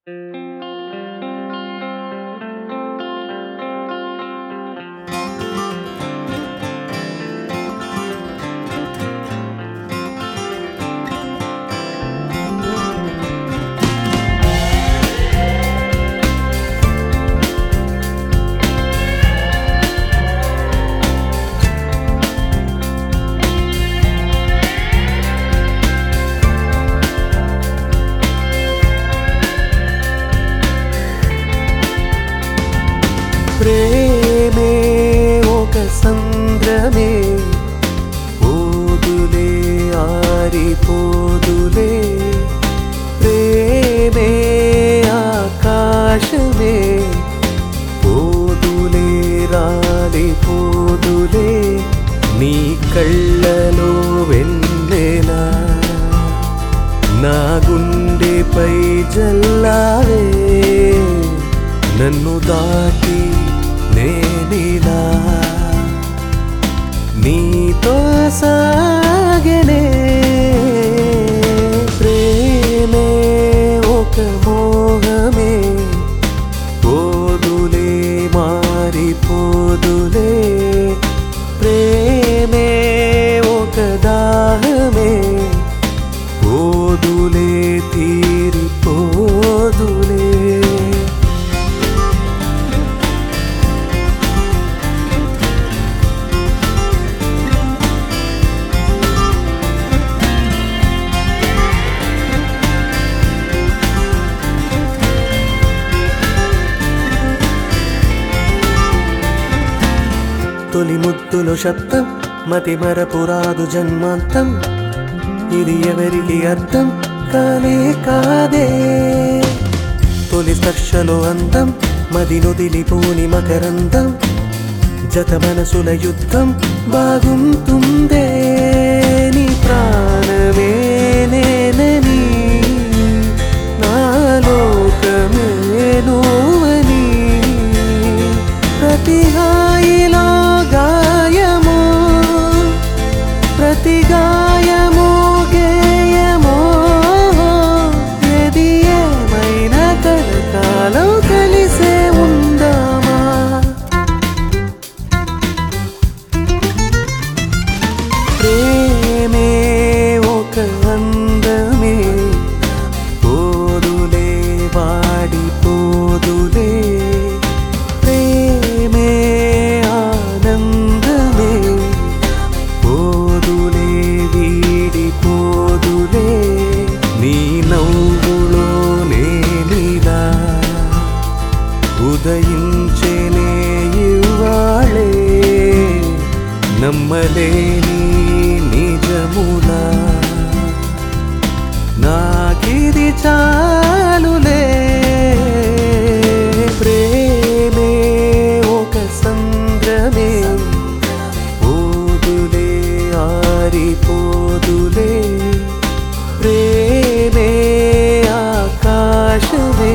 ప్రేమే ఒక సంద్రమే పోదులే ఆరిపోదులే ప్రేమే ఆకాశమే పోదులే రాలిపోదులే నీ కళ్ళలో వెన్నెలా నా గుండెపై జల్లావే నన్ను దాటి నేనిలా నీతో సాగనే ప్రేమే ఒక మోహమే పోదులే మారిపోదులే ప్రేమే ఒక దాహమే పోదులే తీరిపోదులే తొలి ముద్దులో శబ్దం మతి మరపురాదు జన్మాంతం ఇది ఎవరికి అర్థం కానే కాదే తొలి స్పర్శలో అందం మది నుదిలిపోని మకరందం జత మనసుల యుద్ధం బాగుంటుందే నీ ప్రాణమే నేనని నా లోకమే నువ్వని ప్రతి హాయిలో గాయము ప్రతి గాయము గేయమో ఏది ఏమైనా కలకాలం కలిసే ఉందామా ప్రేమే ఒక అందమే పోదులే వాడిపోదులే ప్రేమే ఆనందమే పోదులే వీడిపోదులే నీ నవ్వులో నేనిలా ఉదయించేనే ఇవాళే నమ్మలేని నిజములా నాకిది చాలులే ప్రేమే ఒక సంద్రమే పోదులే ఆరిపోదులే ప్రేమే ఆకాశమే